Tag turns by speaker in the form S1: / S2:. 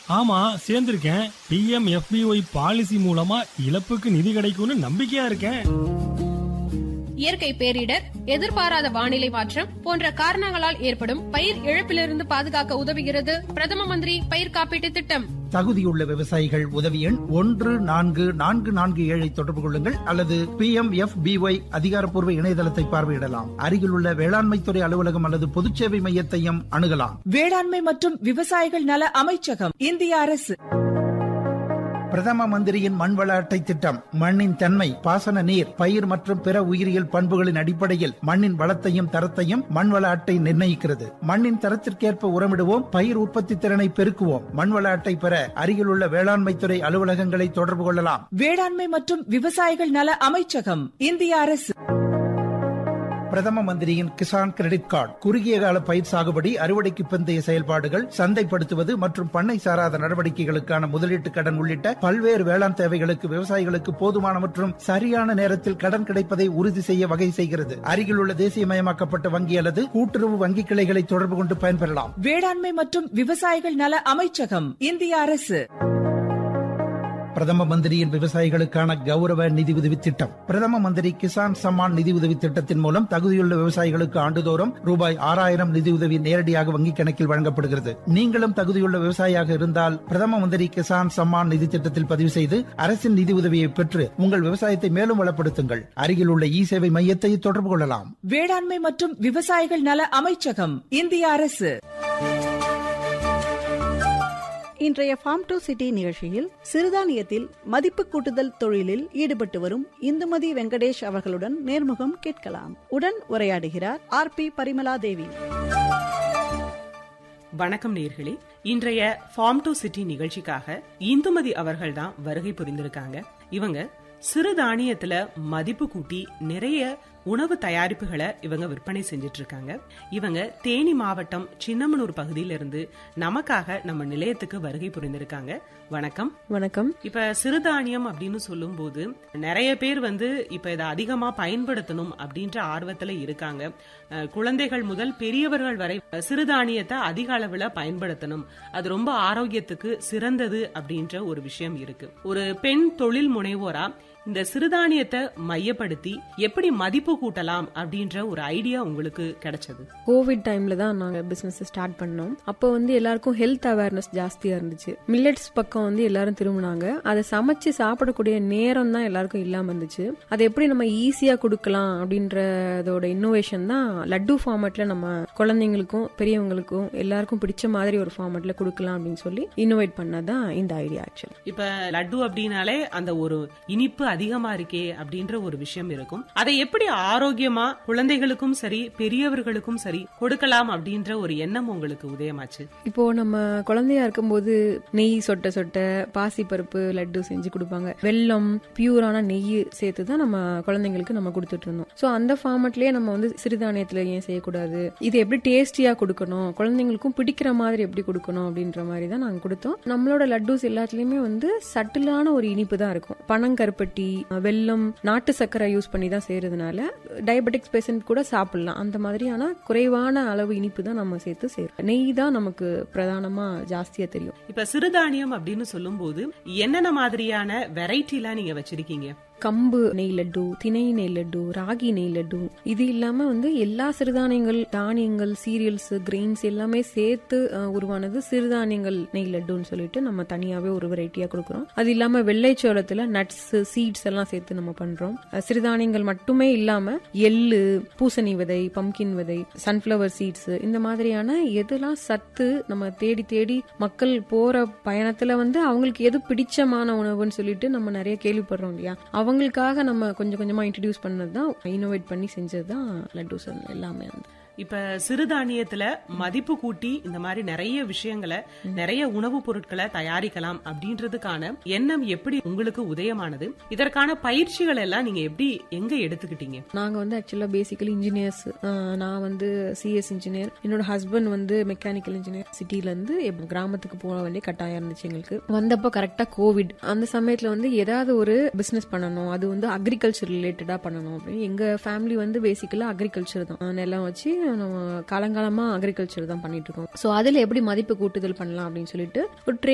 S1: ஆமா சேர்ந்திருக்கேன் PM எஃபிஒய் policy மூலமா இழப்புக்கு நிதி கிடைக்கும்னு நம்பிக்கையா இருக்கேன்
S2: இயற்கை பேரிடர் எதிர்பாராத வானிலை மாற்றம் போன்ற காரணங்களால் ஏற்படும் பயிர் இழப்பிலிருந்து பாதுகாக்க உதவுகிறது பிரதம மந்திரி பயிர் காப்பீட்டு திட்டம்
S3: தகுதியுள்ள விவசாயிகள் உதவி எண் ஒன்று நான்கு நான்கு நான்கு ஏழை தொடர்பு கொள்ளுங்கள் அல்லது பி எம் எஃப் பிஒய் அதிகாரப்பூர்வ இணையதளத்தை பார்வையிடலாம் அருகிலுள்ள வேளாண்மைத்துறை அலுவலகம் அல்லது பொதுச்சேவை மையத்தையும் அணுகலாம்
S4: வேளாண்மை மற்றும் விவசாயிகள் நல அமைச்சகம் இந்திய அரசு
S3: பிரதம மந்திரியின் மண்வள அட்டை திட்டம் மண்ணின் தன்மை பாசன நீர் பயிர் மற்றும் பிற உயிரியல் பண்புகளின் அடிப்படையில் மண்ணின் வளத்தையும் தரத்தையும் மண்வள அட்டை நிர்ணயிக்கிறது மண்ணின் தரத்திற்கேற்ப உரமிடுவோம் பயிர் உற்பத்தி திறனை பெருக்குவோம் மண்வள அட்டை பெற அருகிலுள்ள வேளாண்மைத்துறை அலுவலகங்களை தொடர்பு கொள்ளலாம்
S4: வேளாண்மை மற்றும் விவசாயிகள் நல அமைச்சகம் இந்திய அரசு
S3: பிரதம மந்திரியின் கிசான் கிரெடிட் கார்டு குறுகிய கால பயிர் சாகுபடி அறுவடைக்கு பிந்தைய செயல்பாடுகள் சந்தைப்படுத்துவது மற்றும் பண்ணை சாராத நடவடிக்கைகளுக்கான முதலீட்டு கடன் உள்ளிட்ட பல்வேறு வேளாண் தேவைகளுக்கு விவசாயிகளுக்கு போதுமான மற்றும் சரியான நேரத்தில் கடன் கிடைப்பதை உறுதி செய்ய வகை செய்கிறது அருகிலுள்ள தேசியமயமாக்கப்பட்ட வங்கி அல்லது கூட்டுறவு வங்கி கிளைகளை தொடர்பு கொண்டு பயன்பெறலாம்
S4: வேளாண்மை மற்றும் விவசாயிகள் நல அமைச்சகம் இந்திய அரசு
S3: பிரதம மந்திரியின் விவசாயிகளுக்கான கௌரவ நிதி உதவி திட்டம் பிரதம மந்திரி கிசான் சம்மான் நிதி உதவி திட்டத்தின் மூலம் தகுதியுள்ள விவசாயிகளுக்கு ஆண்டுதோறும் ரூபாய் ஆறாயிரம் நிதி உதவி நேரடியாக வங்கிக் கணக்கில் வழங்கப்படுகிறது நீங்களும் தகுதியுள்ள விவசாயியாக இருந்தால் பிரதம மந்திரி கிசான் சம்மான் நிதி திட்டத்தில் பதிவு செய்து அரசின் நிதி உதவியை பெற்று உங்கள் விவசாயத்தை மேலும் வளப்படுத்துங்கள் அருகில் உள்ள இ சேவை மையத்தை தொடர்பு கொள்ளலாம்
S4: வேளாண்மை மற்றும் விவசாயிகள் நல அமைச்சகம் இந்திய அரசு
S5: இன்றைய ஃபார்ம் டு சிட்டி நிகழ்ச்சியில் சிறுதானியத்தில் மதிப்பு கூட்டுதல் தொழிலில் ஈடுபட்டு வரும் இந்துமதி வெங்கடேஷ் அவர்களுடன் நேர்முகம் கேட்கலாம் உடன் உரையாடுகிறார் ஆர் பி பரிமலா தேவி
S6: வணக்கம் நேர்களே இன்றைய ஃபார்ம் டு சிட்டி நிகழ்ச்சிக்காக இந்துமதி அவர்கள் தான் வருகை புரிந்திருக்காங்க இவங்க சிறுதானியத்துல மதிப்பு கூட்டி நிறைய உணவு தயாரிப்புகளை இவங்க விற்பனை செஞ்சுட்டு இருக்காங்க இவங்க தேனி மாவட்டம் சின்னமனூர் பகுதியில இருந்து நமக்காக நம்ம நிலையத்துக்கு வருகை புரிந்திருக்காங்க வணக்கம்
S7: வணக்கம்
S6: இப்ப சிறுதானியம் அப்படின்னு சொல்லும்போது நிறைய பேர் வந்து இப்ப இதை அதிகமா பயன்படுத்தணும் அப்படின்ற ஆர்வத்துல இருக்காங்க அஹ், குழந்தைகள் முதல் பெரியவர்கள் வரை சிறுதானியத்தை அதிக அளவுல பயன்படுத்தணும் அது ரொம்ப ஆரோக்கியத்துக்கு சிறந்தது அப்படின்ற ஒரு விஷயம் இருக்கு ஒரு பெண் தொழில் முனைவோரா இந்த சிறுதானியத்தை மையப்படுத்தி எப்படி மதிப்பு கூட்டலாம் அப்படின்ற ஒரு ஐடியா உங்களுக்கு கிடைச்சது
S7: கோவிட் டைம்ல தான் நாங்க பிசினஸ் ஸ்டார்ட் பண்ணோம் அப்போ வந்து எல்லாருக்கும் ஹெல்த் அவேர்னஸ் ஜாஸ்தியா இருந்துச்சு மில்லட்ஸ் பக்கம் வந்து எல்லாரும் திரும்பினாங்க அதை சமைச்சு சாப்பிடக்கூடிய நேரம் தான் எல்லாருக்கும் இல்லாம இருந்துச்சு அதை எப்படி நம்ம ஈஸியா கொடுக்கலாம் அப்படின்றதோட இன்னோவேஷன் தான் லட்டு ஃபார்மேட்ல நம்ம குழந்தைங்களுக்கும் பெரியவங்களுக்கும் எல்லாருக்கும் பிடிச்ச மாதிரி ஒரு ஃபார்மேட்ல கொடுக்கலாம் அப்படின்னு சொல்லி இன்னோவேட் பண்ணதான் இந்த ஐடியா ஆக்சுவலி
S6: இப்ப லட்டு அப்படின்னாலே அந்த ஒரு இனிப்பு அதிகமா இருக்கே அப்படின்ற ஒரு விஷயம் இருக்கும் அதை எப்படி ஆரோக்கியமா குழந்தைகளுக்கும் சரி பெரியவர்களுக்கும் சரி கொடுக்கலாம் அப்படின்ற ஒரு எண்ணம் உங்களுக்கு உதயமாச்சு
S7: இப்போ நம்ம குழந்தையா இருக்கும்போது நெய் சொட்ட சொட்ட பாசிப்பருப்பு லட்டு செஞ்சு கொடுப்பாங்க வெல்லம் பியூரான நெய் சேர்த்து தான் நம்ம குழந்தைங்களுக்கு நம்ம கொடுத்துட்டு இருந்தோம் ஸோ அந்த ஃபார்மட்லயே நம்ம வந்து சிறுதானியத்துல ஏன் செய்யக்கூடாது இது எப்படி டேஸ்டியா கொடுக்கணும் குழந்தைங்களுக்கும் பிடிக்கிற மாதிரி எப்படி கொடுக்கணும் அப்படின்ற மாதிரி தான் நாங்க கொடுத்தோம் நம்மளோட லட்டூஸ் எல்லாத்துலயுமே வந்து சட்டிலான ஒரு இனிப்பு தான் இருக்கும் பனங்கருப்பட்டி வெல்லம் நாட்டு சர்க்கரை யூஸ் பண்ணி தான் செய்யறதுனால டயபெட்டிக்ஸ் பேஷண்ட் கூட சாப்பிடலாம் அந்த மாதிரியான குறைவான அளவு இனிப்பு தான் நம்ம சேர்த்து செய்யறோம் நெய் தான் நமக்கு பிரதானமா ஜாஸ்தியா தெரியும்
S6: இப்ப சிறுதானியம் அப்படின்னு சொல்லும்போது என்னென்ன மாதிரியான வெரைட்டி எல்லாம் நீங்க வச்சிருக்கீங்க
S7: கம்பு நெய் லட்டு திணை நெய் லட்டு ராகி நெய் லட்டு இது இல்லாம வந்து எல்லா சிறுதானியங்கள் தானியங்கள் சீரியல்ஸ் கிரெயின்ஸ் எல்லாமே சேர்த்து அஹ், உருவானது சிறுதானியங்கள் நெய் லட்டுன்னு சொல்லிட்டு நம்ம தனியாவே ஒரு வெரைட்டியா கொடுக்குறோம் அது இல்லாம வெள்ளைச்சோளத்துல நட்ஸ் சீட்ஸ் எல்லாம் சேர்த்து நம்ம பண்றோம் அஹ், சிறுதானியங்கள் மட்டுமே இல்லாம எள்ளு பூசணி விதை பம்கின் விதை சன்ஃபிளவர் சீட்ஸ் இந்த மாதிரியான எதெல்லாம் சத்து நம்ம தேடி தேடி மக்கள் போற பயணத்துல வந்து அவங்களுக்கு எது பிடிச்சமான உணவுன்னு சொல்லிட்டு நம்ம நிறைய கேள்விப்படுறோம் இல்லையா அவங்களுக்காக நம்ம கொஞ்சம் கொஞ்சமா இன்ட்ரடியூஸ் பண்ணது தான் இனோவேட் பண்ணி செஞ்சது தான் லட்டூஸ் எல்லாமே வந்து
S6: இப்ப சிறுதானியத்துல மதிப்பு கூட்டி இந்த மாதிரி நிறைய விஷயங்களை நிறைய உணவுப் பொருட்களை தயாரிக்கலாம் அப்படின்றதுக்கான எண்ணம் எப்படி உங்களுக்கு உதயமானது இதற்கான பயிற்சிகள் எல்லாம் நீங்க எப்படி எங்க எடுத்துக்கிட்டீங்க
S7: நாங்க வந்து ஆக்சுவலா பேசிக்கலி இன்ஜினியர்ஸ் நான் வந்து சிஎஸ் இன்ஜினியர் என்னோட ஹஸ்பண்ட் வந்து மெக்கானிக்கல் இன்ஜினியர் சிட்டில இருந்து எப்~ கிராமத்துக்கு போக வேண்டிய கட்டாயம் இருந்துச்சு எங்களுக்கு வந்தப்போ கரெக்டா கோவிட் அந்த சமயத்துல வந்து ஏதாவது ஒரு பிசினஸ் பண்ணணும் அது வந்து அக்ரிகல்ச்சர் ரிலேட்டடா பண்ணணும் அப்படின்னு எங்க ஃபேமிலி வந்து பேசிக்கலா அக்ரிகல்ச்சர் தான் அஹ் நிலம் வச்சு நம்ம காலங்காலமா அக்ரிகல்ச்சர் தான் பண்ணிட்டு இருக்கோம் சோ அதுல எப்படி மதிப்பு கூட்டுதல் பண்ணலாம் அப்படின்னு சொல்லிட்டு ஒரு